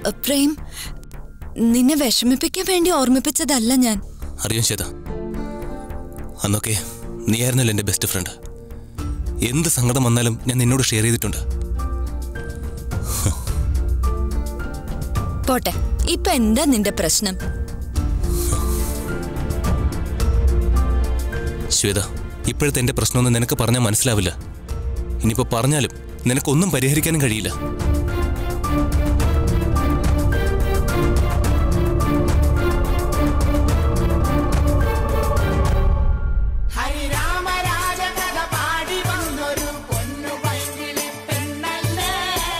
അ, പ്രേം നിന്നെ വിഷമിപ്പിക്കാൻ വേണ്ടി ഓർമ്മിപ്പിച്ചതല്ല ഞാൻ അറിയാം ശ്വേത അന്നൊക്കെ നീയായിരുന്നല്ലോ എൻ്റെ ബെസ്റ്റ് ഫ്രണ്ട് എന്ത് സങ്കടം വന്നാലും ഞാൻ നിന്നോട് ഷെയർ ചെയ്തിട്ടുണ്ട് പോട്ടെ ഇപ്പൊ എന്താ നിന്റെ പ്രശ്നം ശ്വേത ഇപ്പോഴത്തെ എൻ്റെ പ്രശ്നമൊന്നും നിനക്ക് പറഞ്ഞാൽ മനസ്സിലാവില്ല ഇനിയിപ്പോൾ പറഞ്ഞാലും നിനക്കൊന്നും പരിഹരിക്കാനും കഴിയില്ല ഹരിരാമരാജകഥ പാടി വന്നൊരു പൊന്നു പൈങ്കിളി പെണ്ണല്ലേ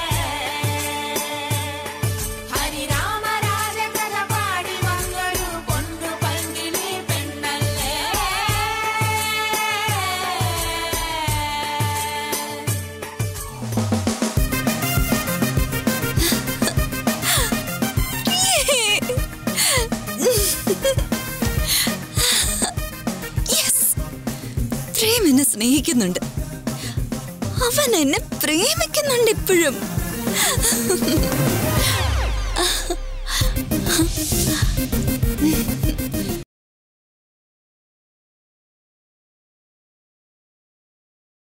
ഹരിരാമരാജകഥ പാടി വന്നൊരു പൊന്നു പൈങ്കിളി പെണ്ണല്ലേ യെസ് പ്രേം എന്നെ സ്നേഹിക്കുന്നുണ്ട് അവൻ എന്നെ പ്രേമിക്കുന്നുണ്ട് ഇപ്പോഴും